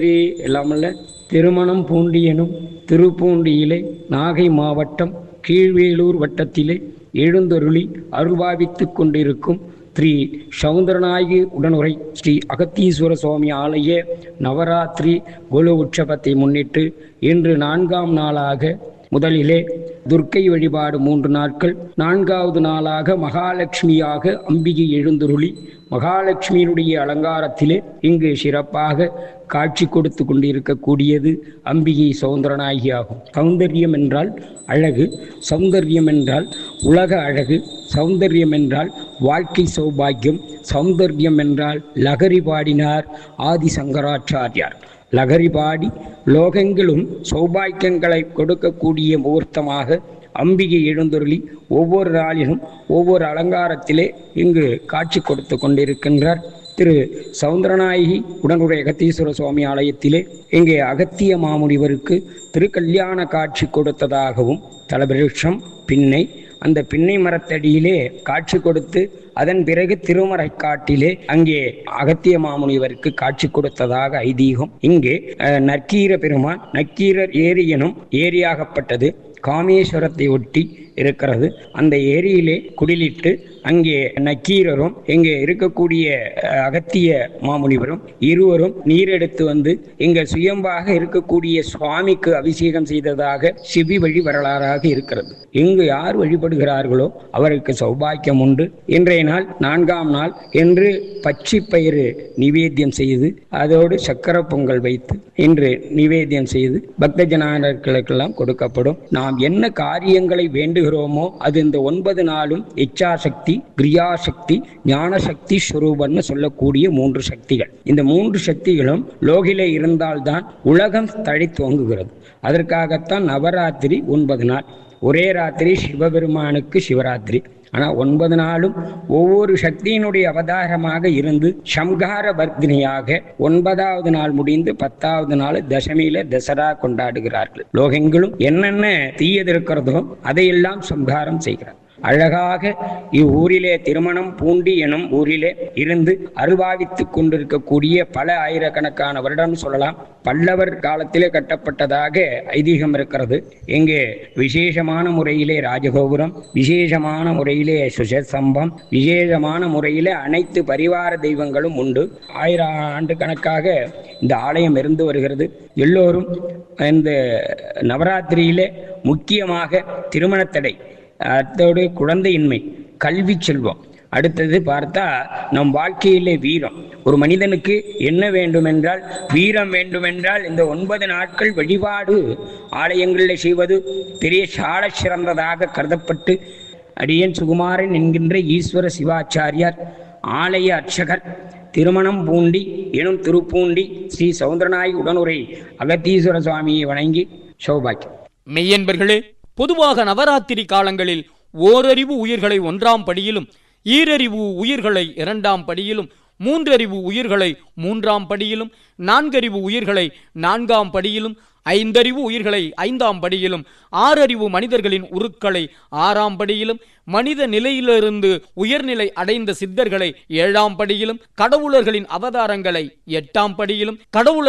எல்லாமல்ல திருமணம் பூண்டியனும் திருப்பூண்டியிலே நாகை மாவட்டம் கீழ்வேலூர் வட்டத்திலே எழுந்தருளி அருள்பாவித்துக் கொண்டிருக்கும் ஸ்ரீ சௌந்தரநாயகி உடனுரை ஸ்ரீ அகத்தீஸ்வர சுவாமி ஆலய நவராத்திரி குழு உற்சவத்தை முன்னிட்டு இன்று நான்காம் நாளாக முதலிலே துர்க்கை வழிபாடு மூன்று நாட்கள் நான்காவது நாளாக மகாலட்சுமியாக அம்பிகை எழுந்துருளி மகாலட்சுமியினுடைய அலங்காரத்திலே இங்கு சிறப்பாக காட்சி கொடுத்து கொண்டிருக்கக்கூடியது அம்பிகை சௌந்தரநாயகி ஆகும் சௌந்தரியம் என்றால் அழகு சௌந்தரியம் என்றால் உலக அழகு சௌந்தரியம் என்றால் வாழ்க்கை சௌபாக்கியம் சௌந்தர்யம் என்றால் லகரி பாடினார் ஆதி சங்கராச்சாரியார் லகரி பாடி லோகங்களும் சௌபாக்கியங்களை கொடுக்கக்கூடிய முகூர்த்தமாக அம்பிகை எழுந்தொருளி ஒவ்வொரு நாளிலும் ஒவ்வொரு அலங்காரத்திலே இங்கு காட்சி கொடுத்து கொண்டிருக்கின்றார் திரு சௌந்தரநாயகி உடனுடைய அகத்தீஸ்வர சுவாமி ஆலயத்திலே இங்கே அகத்திய மாமுனிவருக்கு திருக்கல்யாண காட்சி கொடுத்ததாகவும் தலபிருஷம் பின்னை அந்த பின்னை மரத்தடியிலே காட்சி கொடுத்து அதன் பிறகு திருமறை காட்டிலே அங்கே அகத்திய மாமுனிவருக்கு காட்சி கொடுத்ததாக ஐதீகம் இங்கே அஹ், நற்கீர பெருமான் நக்கீரர் ஏரி எனும் ஏரியாகப்பட்டது காமேஸ்வரத்தை ஒட்டி இருக்கிறது அந்த ஏரியிலே குடிலிட்டு அங்கே நக்கீரரும் இங்கே இருக்கக்கூடிய அஹ், அகத்திய மாமுனிவரும் இருவரும் நீரெடுத்து வந்து இங்க சுயம்பாக இருக்கக்கூடிய சுவாமிக்கு அபிஷேகம் செய்ததாக சிவி வழி வரலாறாக இருக்கிறது இங்கு யார் வழிபடுகிறார்களோ அவருக்கு சௌபாக்கியம் உண்டு இன்றைய நாள் நான்காம் நாள் என்று பச்சை பயிறு நிவேத்தியம் செய்து அதோடு சக்கர பொங்கல் வைத்து இன்று நிவேத்தியம் செய்து பக்த ஜனானர்களுக்கெல்லாம் கொடுக்கப்படும் நாம் என்ன காரியங்களை வேண்டுகிறோமோ அது இந்த ஒன்பது நாளும் இச்சாசக்தி கிரியாசக்தி ஞானசக்தி ஸ்வரூபம்னு சொல்லக்கூடிய மூன்று சக்திகள் இந்த மூன்று சக்திகளும் லோகிலே இருந்தால்தான் உலகம் தழைத்தோங்குகிறது அதற்காகத்தான் நவராத்திரி ஒன்பது நாள் ஒரே ராத்திரி சிவபெருமானுக்கு சிவராத்திரி ஆனால் ஒன்பது நாளும் ஒவ்வொரு சக்தியினுடைய அவதாரமாக இருந்து சம்ஹார வர்த்தினியாக ஒன்பதாவது நாள் முடிந்து பத்தாவது நாள் தசமியில தசரா கொண்டாடுகிறார்கள் லோகங்களும் என்னென்ன தீயது இருக்கிறதோ அதையெல்லாம் சம்ஹாரம் செய்கிறார் அழகாக இவ்வூரிலே திருமணம் பூண்டி எனும் ஊரிலே இருந்து அருள்பாவித்துக் கொண்டிருக்கக்கூடிய பல ஆயிரக்கணக்கான வருடம் சொல்லலாம் பல்லவர் காலத்திலே கட்டப்பட்டதாக ஐதீகம் இருக்கிறது இங்கே விசேஷமான முறையிலே ராஜகோபுரம் விசேஷமான முறையிலே சுஷசம்பம் விசேஷமான முறையிலே அனைத்து பரிவார தெய்வங்களும் உண்டு ஆயிரம் ஆண்டு கணக்காக இந்த ஆலயம் இருந்து வருகிறது எல்லோரும் இந்த நவராத்திரியிலே முக்கியமாக திருமணத்தடை அதோடு குழந்தையின்மை கல்வி செல்வம் அடுத்தது பார்த்தா நம் வாழ்க்கையிலே வீரம் ஒரு மனிதனுக்கு என்ன வேண்டுமென்றால் வீரம் வேண்டுமென்றால் இந்த ஒன்பது நாட்கள் வழிபாடு ஆலயங்களில் செய்வது பெரிய சால சிறந்ததாக கருதப்பட்டு அடியன் சுகுமாரன் என்கின்ற ஈஸ்வர சிவாச்சாரியார் ஆலய அர்ச்சகர் திருமணம் பூண்டி எனும் திருப்பூண்டி ஸ்ரீ சௌந்தரநாயகி உடனுரை அகத்தீஸ்வர சுவாமியை வணங்கி சௌபாக்கியம் மெய்யன்பர்களே பொதுவாக நவராத்திரி காலங்களில் ஓரறிவு உயிர்களை ஒன்றாம் படியிலும் ஈரறிவு உயிர்களை இரண்டாம் படியிலும் மூன்றறிவு உயிர்களை மூன்றாம் படியிலும் நான்கறிவு உயிர்களை நான்காம் படியிலும் ஐந்தறிவு உயிர்களை ஐந்தாம் படியிலும் ஆறறிவு மனிதர்களின் உருக்களை ஆறாம் படியிலும் மனித நிலையிலிருந்து உயர்நிலை அடைந்த சித்தர்களை ஏழாம் படியிலும் கடவுளர்களின் அவதாரங்களை எட்டாம் படியிலும் கடவுளர்